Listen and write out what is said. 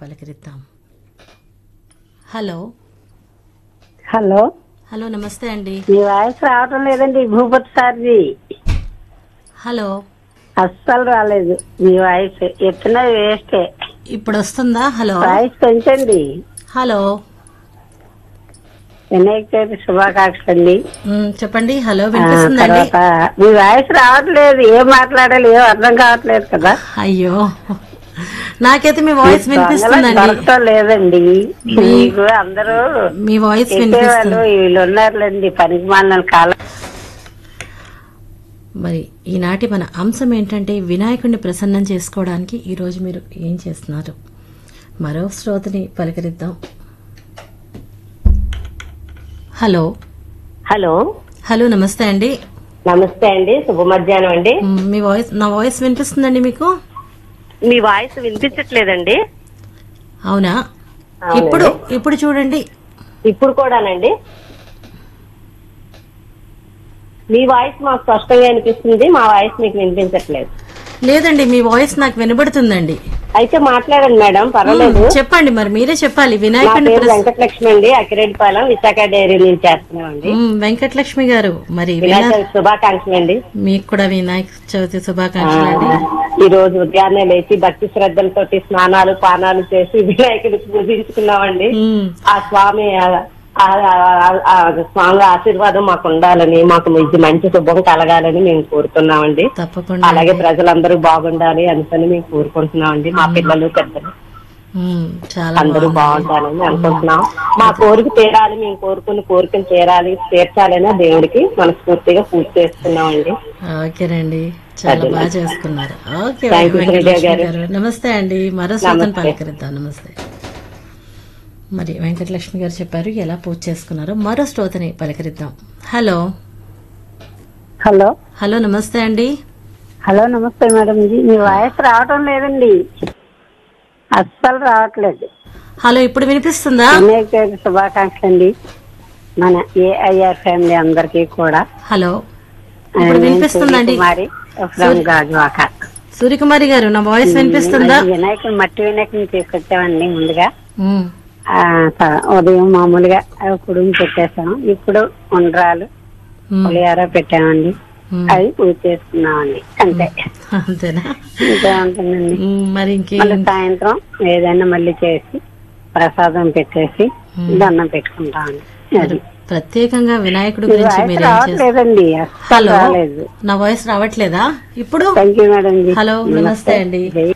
పలకరిద్దాం hello hello hello నమస్తే అండి మీ voice రావటం లేదండి భూపతి సార్జీ హలో అస్సలు రాలేదు మీ వాయిస్ ఎత్తున వేస్టే ఇప్పుడు వస్తుందా హలో వాయిస్ పెంచండి హలో వినాయక చవితి శుభాకాంక్షలు అండి మ్, చెప్పండి హలో ఆ, వినిపిస్తుందండి తర్వాత మీ వాయిస్ రావట్లేదు ఏం మాట్లాడాలి ఏం అర్థం కావట్లేదు కదా అయ్యో నాకైతే మీ వాయిస్ దొంగలకు వినిపిస్తుందండి దొరకటం లేదండి మీకు అందరూ మీ వాయిస్ ఎక్కేవాళ్ళు వినిపిస్తుంది వీళ్ళు ఉన్నారులేండి పనికి మాలిన కాలం మరి ఈనాటి మన అంశం ఏంటంటే వినాయకుడిని ప్రసన్నం చేసుకోవడానికి ఈరోజు మీరు ఏం చేస్తున్నారు మరో శ్రోతని పలకరిద్దాం హలో హలో హలో నమస్తే అండి నమస్తే అండి శుభ మధ్యాహ్నం అండి మ్, మీ వాయిస్ నా వాయిస్ వినిపిస్తుందండి మీకు మీ వాయిస్ వినిపించట్లేదండి అవునా అవునండి. ఇప్పుడు ఇప్పుడు చూడండి ఇప్పుడు కూడానండి మీ వాయిస్ మాకు స్పష్టంగా వినిపిస్తుంది మా వాయిస్ మీకు వినిపించట్లేదు లేదండి మీ వాయిస్ నాకు వినబడుతుందండి అయితే మాట్లాడండి మేడం పర్వాలేదు మ్, చెప్పండి మరి మీరే చెప్పాలి నా వినాయకుడిని పేరు ప్రస- వెంకటలక్ష్మి అండి అకిరెడ్డిపాలెం విశాఖ డైరీ నుంచి చేస్తున్నామండి మ్, వెంకటలక్ష్మి గారు మరి వినాయక వినా- చవితి శుభాకాంక్షలు అండి మీకు కూడా వినాయక చవితి శుభాకాంక్షలు అండి ఈ రోజు ఉదయాన్నే లేచి భక్తి శ్రద్ధలతోటి స్నానాలు పానాలు చేసి వినాయకుడిని పూజించుకున్నామండి మ్, ఆ స్వామి ఆ- ఆ- ఆ- ఆ స్వామి ఆశీర్వాదం మాకు ఉండాలని మాకు మంచి మంచి శుభం కలగాలని మేము కోరుతున్నామండి తప్పకుండా అలాగే ప్రజలందరూ బాగుండాలి అనుకుని మేము కోరుకుంటున్నామండి మా పిల్లలు పెద్దలు మ్, చాలా అందరూ బాగుంది. బాగుండాలని అనుకుంటున్నాం మా కోరిక తీరాలి మేము కోరుకుని కోరికలు తీరాలి తీర్చాలని ఆ దేవుడికి మనస్ఫూర్తిగా పూజ చేస్తున్నామండి ఓకేనండి చాలా అదే. బాగా చేసుకున్నారు okay Thank you, Venkatalakshmi Sridevi గారు. గారు నమస్తే అండి మరో శ్రోతను నమస్తే. పలకరిద్దాం నమస్తే మరి వెంకటలక్ష్మి గారు చెప్పారు ఎలా పూజ చేసుకున్నారో మరో శ్రోతని పలకరిద్దాం హలో హలో హలో నమస్తే అండి హలో నమస్తే మేడం జీ మీ వాయిస్ రావటం లేదండి అస్సలు రావట్లేదు హలో ఇప్పుడు వినిపిస్తుందా వినాయక చవితి శుభాకాంక్షలు అండి మన ఏఐఆర్ ఫ్యామిలీ అందరికీ కూడా హలో ఆ, ఇప్పుడు నేను వినిపిస్తుందండి సూర్యకుమారి ఫ్రమ్ గాజువాక సూర్యకుమారి గారు నా వాయిస్ వినిపిస్తుందా ఈ వినాయకుడు మట్టి వినాయకుని తీసుకొచ్చామండి ముందుగా మ్, ఆ, స- ఉదయం మామూలుగా కుడుము పెట్టేసాం ఇప్పుడు ఉండ్రాలు మ్, పులిహార పెట్టామండి మ్. అవి పూజ చేసుకున్నామండి అంతే అంతేనా ఇంతే ఉంటుందండి మ్, మరి ఇంకే మళ్ళీ సాయంత్రం ఏదైనా మళ్ళీ చేసి ప్రసాదం పెట్టేసి దండం పెట్టుకుంటామండి అది ప్రత్యేకంగా వినాయకుడి మీ గురించి వాయిస్ మీరు ఏం చేస్తారు రావట్లేదండి అస్సలు హలో రాలేదు నా వాయిస్ రావట్లేదా ఇప్పుడు thank you madam ji hello నమస్తే అండి జై